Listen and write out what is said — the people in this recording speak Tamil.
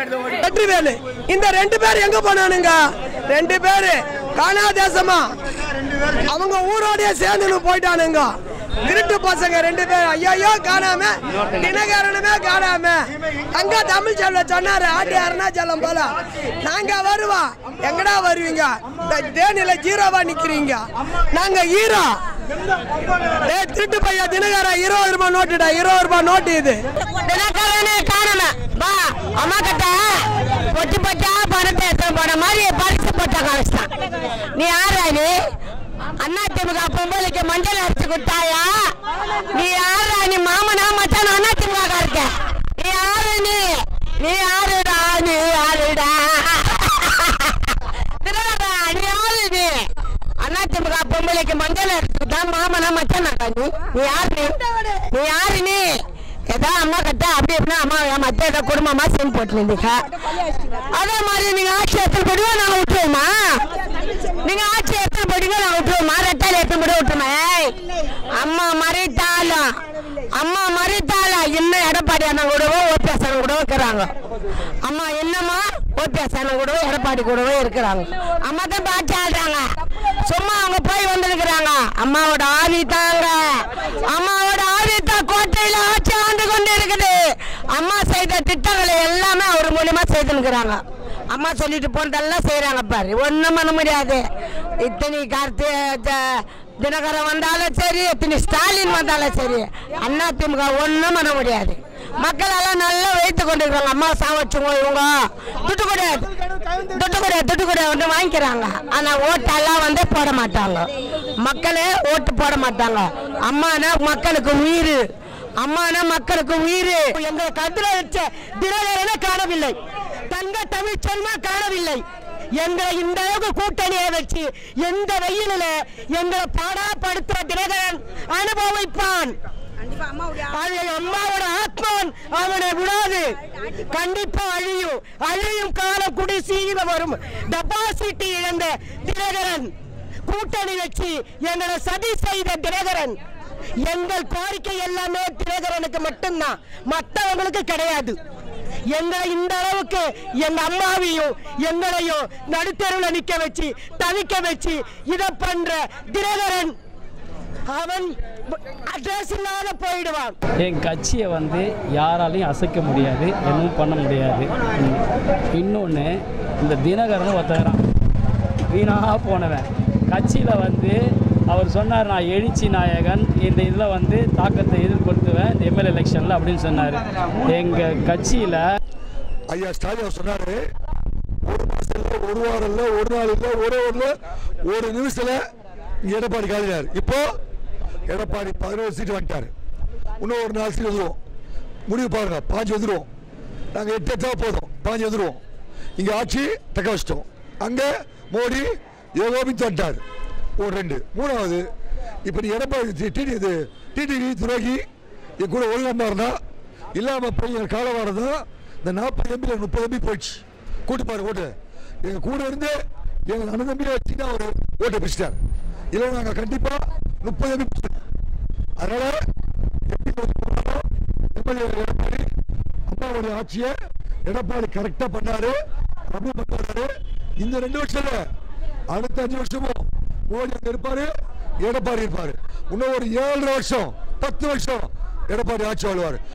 வெற்றிவேலு இந்த ரெண்டு பேர் எங்க போனானுங்க ரெண்டு பேரு காணா தேசமா அவங்க ஊரோடய சேர்ந்துன்னு போயிட்டானுங்க திருட்டு பசங்க ரெண்டு பேர் ஐயோ காணாம தினகரனுமே காணாம அங்க தமிழ் செல்ல சொன்னாரு ஆட்டி அருணாச்சலம் போல நாங்க வருவோம் எங்கடா வருவீங்க இந்த தேனில ஜீரோவா நிக்கிறீங்க நாங்க ஹீரோ டேய் திருட்டு பையன் தினகரன் இருபது ரூபாய் நோட்டுடா இருபது ரூபாய் நோட்டு இது தினக்கரனே காணாம வா அம்மா கிட்ட பொட்டி பொட்டா பணத்தை எடுத்து போன மாதிரி பரிசு போட்ட காமிச்சிட்டான் நீ யாரா நீ அண்ணா திமுக பொம்பளைக்கு மஞ்சள் அரைச்சு கொடுத்தாயா நீ யாரா நீ மாமனா மச்சான் அண்ணா திமுக இருக்க நீ யாரு நீ நீ யாருடா நீ யாருடா தினகரா, நீ யாரு நீ அண்ணா திமுக பொம்பளைக்கு மஞ்சள் அரைச்சு கொடுத்தா மாமனா மச்சான் நீ நீ யாரு நீ நீ யாரு நீ ஏதோ அம்மா கட்ட அப்படி எப்படின்னா அம்மா மத்த ஏதோ குடும்பமா சேர்ந்து போட்டு இருந்தீங்க அதே மாதிரி நீங்க ஆட்சி எத்தனை படிவோ நாங்க விட்டுருவோமா நீங்க ஆட்சி எத்தனை படிவோ நாங்க விட்டுருவோமா ரெட்டால எத்தனை படி விட்டுருமா ஏய், அம்மா மறைத்தாலும் அம்மா மறைத்தாலும் இன்னும் எடப்பாடி அண்ணன் கூடவோ ஓபிஎஸ் அண்ணன் கூடவோ இருக்கிறாங்க அம்மா என்னம்மா ஓபிஎஸ் அண்ணன் கூடவோ எடப்பாடி கூடவோ இருக்கிறாங்க அம்மா தான் பாட்சி ஆடுறாங்க சும்மா அவங்க போய் வந்திருக்கிறாங்க அம்மாவோட ஆவி தாங்க அம்மாவோட ஆவி தான் கோட்டையில ஆட்சி ஆண்டு கொண்டு இருக்குது அம்மா செய்த திட்டங்களை எல்லாமே அவர் மூலியமா செய்துருக்கிறாங்க அம்மா சொல்லிட்டு போனதெல்லாம் செய்யறாங்க பாரு ஒண்ணும் பண்ண முடியாது இத்தனை கருத்து த- தினகரன் வந்தாலும் சரி இத்தனை ஸ்டாலின் வந்தாலும் சரி அண்ணா திமுக ஒண்ணும் பண்ண முடியாது மக்கள் எல்லாம் நல்லா வைத்து கொண்டிருக்காங்க அம்மா சாவச்சுங்க இவங்க துட்டு கிடையாது துட்டு கிடையாது துட்டு கிடையாது வந்து வாங்கிக்கிறாங்க ஆனா ஓட்டெல்லாம் வந்து போட மாட்டாங்க மக்களே ஓட்டு போட மாட்டாங்க அம்மானா மக்களுக்கு உயிர் அம்மானா மக்களுக்கு உயிர் எங்க கதிர வச்ச தினகரனை காணவில்லை தங்க தமிழ் செல்வா காணவில்லை எங்களை இந்த அளவுக்கு கூட்டணியை வச்சு எந்த வெயிலில் எங்களை பாடாப்படுத்துற தினகரன் அனுபவிப்பான் அது அம்மாவோட ஆத்மான் அவனை விடாது கண்டிப்பா அழியும் அழியும் காலம் குடி சீக்கிரம் வரும் டெபாசிட் இழந்த தினகரன் கூட்டணி வச்சு எங்களை சதி செய்த தினகரன் எங்கள் கோரிக்கை எல்லாமே தினகரனுக்கு மட்டும்தான் மற்றவங்களுக்கு கிடையாது எங்களை இந்த அளவுக்கு எங்க அம்மாவையும் எங்களையும் நடுத்தருவில் நிக்க வச்சு தவிக்க வச்சு இதை பண்ற தினகரன் அவன் அட்ரஸ் இல்லாத போயிடுவான் என் கட்சியை வந்து யாராலையும் அசைக்க முடியாது எதுவும் பண்ண முடியாது இன்னொன்று இந்த தினகரன் ஒருத்தகிறான் வீணாக போனவன் கட்சியில் வந்து அவர் சொன்னார் நான் எழுச்சி நாயகன் இந்த இதில் வந்து தாக்கத்தை எதிர்கொடுத்துவேன் இந்த எம்எல்ஏ எலெக்ஷனில் அப்படின்னு சொன்னார் எங்கள் கட்சியில் ஐயா ஸ்டாலின் அவர் சொன்னாரு ஒரு மாசம் இல்ல ஒரு வாரம் இல்ல ஒரு நாள் இல்ல ஒரு ஊர்ல ஒரு நிமிஷத்துல இங்க எடப்பாடி காலினார் இப்போ எடப்பாடி பதினோரு சீட் வந்துட்டாரு இன்னும் ஒரு நாலு சீட் வந்துருவோம் முடிவு பாருங்க பாஞ்சு வந்துருவோம் நாங்க எட்டு எட்டா போதும் பாஞ்சு வந்துருவோம் இங்க ஆட்சி தக்க வச்சிட்டோம் அங்க மோடி யோகோபித் வந்துட்டார் ஒரு ரெண்டு மூணாவது இப்போ நீ எடப்பாடி டிடி இது டிடிவி துரோகி என் கூட ஒழுங்காம இருந்தா இல்லாம போய் என் காலவாரம் தான் இந்த நாற்பது எம்பி முப்பது எம்பி போயிடுச்சு கூட்டு பாரு ஓட்டு எங்க கூட இருந்து எங்க அண்ணன் தம்பி வச்சுன்னா ஒரு ஓட்டை பிடிச்சிட்டார் இல்லை நாங்க கண்டிப்பா முப்பது எம்பி பிடிச்சிட்டோம் அதனால எப்படி போனாலும் எம்எல்ஏ எடப்பாடி அம்மாவுடைய ஆட்சியை எடப்பாடி கரெக்டா பண்ணாரு ரொம்ப பண்ணாரு இந்த ரெண்டு வருஷத்துல அடுத்த அஞ்சு வருஷமும் மோடி அங்க இருப்பாரு எடப்பாடி இருப்பாரு இன்னும் ஒரு ஏழரை வருஷம் பத்து வருஷம் எடப்பாடி ஆட்சி வாழ்வார்